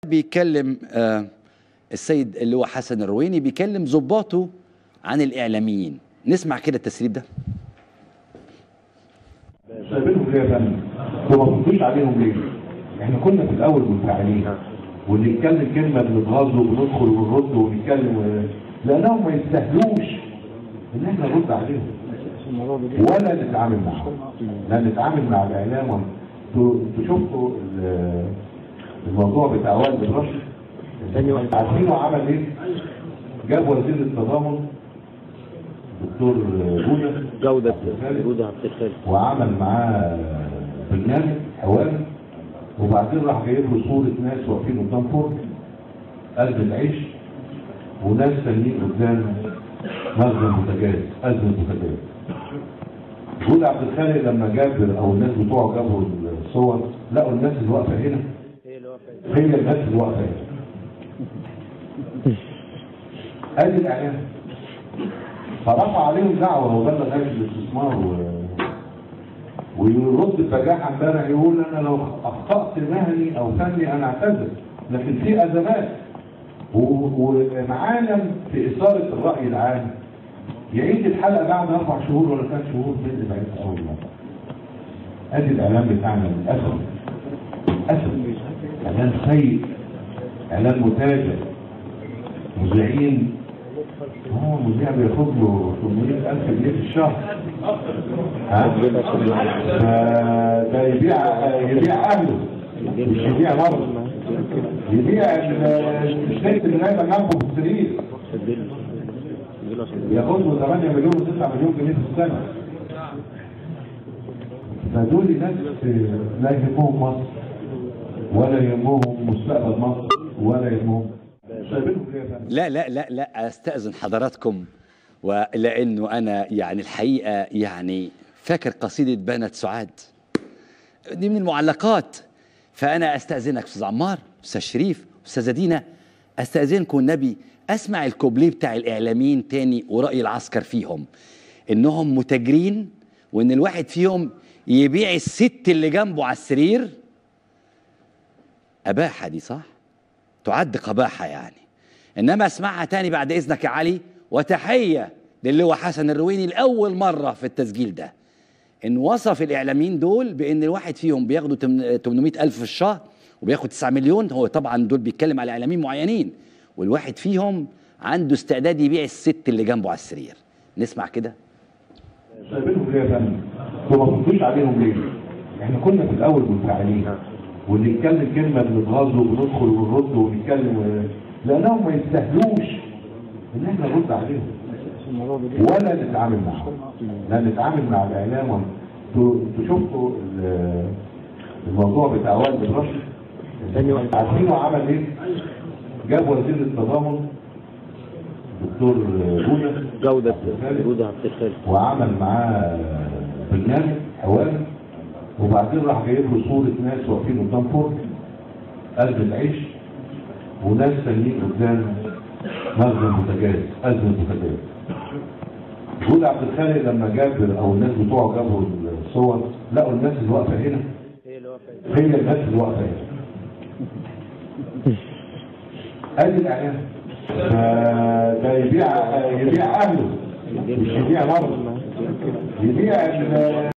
بيتكلم آه السيد اللي هو حسن الرويني بيكلم ظباطه عن الاعلاميين نسمع كده التسريب ده سايبينهم ليه يا فندم؟ انتوا ما بتردوش عليهم ليه؟ احنا كنا في الاول منفعلين واللي يتكلم كلمه بنتغاظ وبندخل ونرد ونتكلم و... لانهم ما يستاهلوش ان احنا نرد عليهم ولا نتعامل معهم لا نتعامل مع الاعلام ولا- انتوا انتوا شفتوا ال- الموضوع بتاع وائل الرشد عارفين هو عمل ايه؟ جاب وزير التضامن دكتور جودة جودة جودة عبد الخالق وعمل معاه برنامج حواري وبعدين راح جايب له صورة ناس واقفين قدام فرن قلب العيش وناس تانيين قدام مخزن بوتاجاز أزمة بوتاجاز جود عبد الخالق لما جاب او الناس بتوعه جابوا الصور لقوا الناس اللي واقفه هنا هي الناس اللي واقفه هنا ادي الاعلام فرفع عليهم دعوه وبلغ هيئه الاستثمار و... ويرد ببجاحه امبارح يقول انا لو اخطات مهني او فني انا اعتذر لكن في ازمات و- ومعالم في اثاره الراي العام يعيد الحلقه بعد اربع شهور ولا ثلاث شهور باذن الله اول مره. ادي الاعلام بتاعنا للاسف للاسف اعلام سيء اعلام متاجر مذيعين اه مذيع بياخد له 800000 جنيه في الشهر ها؟ فده يبيع يبيع اهله مش يبيع مرض يبيع ال- الست اللي نايمه جنبه في السرير ياخد له 8 مليون و9 مليون جنيه في السنه فدول ناس لا يهمهم مصر ولا يهمهم مستقبل مصر ولا يهمهم سايبينهم ليه يا فندم؟ لا لا لا لا استاذن حضراتكم ولانه انا يعني الحقيقه يعني فاكر قصيده بنت سعاد دي من المعلقات فانا استاذنك استاذ عمار استاذ شريف استاذه دينا استاذنكم النبي اسمع الكوبليه بتاع الاعلاميين تاني وراي العسكر فيهم انهم متاجرين وان الواحد فيهم يبيع الست اللي جنبه على السرير اباحه دي صح تعد قباحة يعني إنما اسمعها تاني بعد إذنك يا علي وتحية للي هو حسن الرويني لأول مرة في التسجيل ده إن وصف الإعلاميين دول بإن الواحد فيهم بياخدوا تمن- 800 ألف في الشهر وبياخد 9 مليون هو طبعا دول بيتكلم على إعلاميين معينين والواحد فيهم عنده استعداد يبيع الست اللي جنبه على السرير نسمع كده سايبينهم ليه يا فندم؟ انتوا ما بتردوش عليهم ليه؟ احنا كنا في الاول منفعلين واللي يتكلم كلمه بنتغاظ وبندخل ونرد ونتكلم و... لانهم ما يستاهلوش ان احنا نرد عليهم ولا نتعامل معهم لا نتعامل مع الاعلام ولا- انتوا انتوا شفتوا ال- الموضوع بتاع وائل الرشد عارفين هو عمل ايه؟ جاب وزير التضامن دكتور جودة جودة جودة عبد الخالق وعمل معاه برنامج حواري وبعدين راح جايب له صورة ناس واقفين قدام فرن قلب العيش وناس تانيين قدام مخزن بوتاجاز أزمة بوتاجاز جود عبد الخالق لما جاب او الناس بتوعه جابوا الصور لقوا الناس اللي واقفه هنا هي الناس اللي واقفه هنا ادي الاعلام فده يبيع يبيع اهله مش يبيع مرض يبيع ال-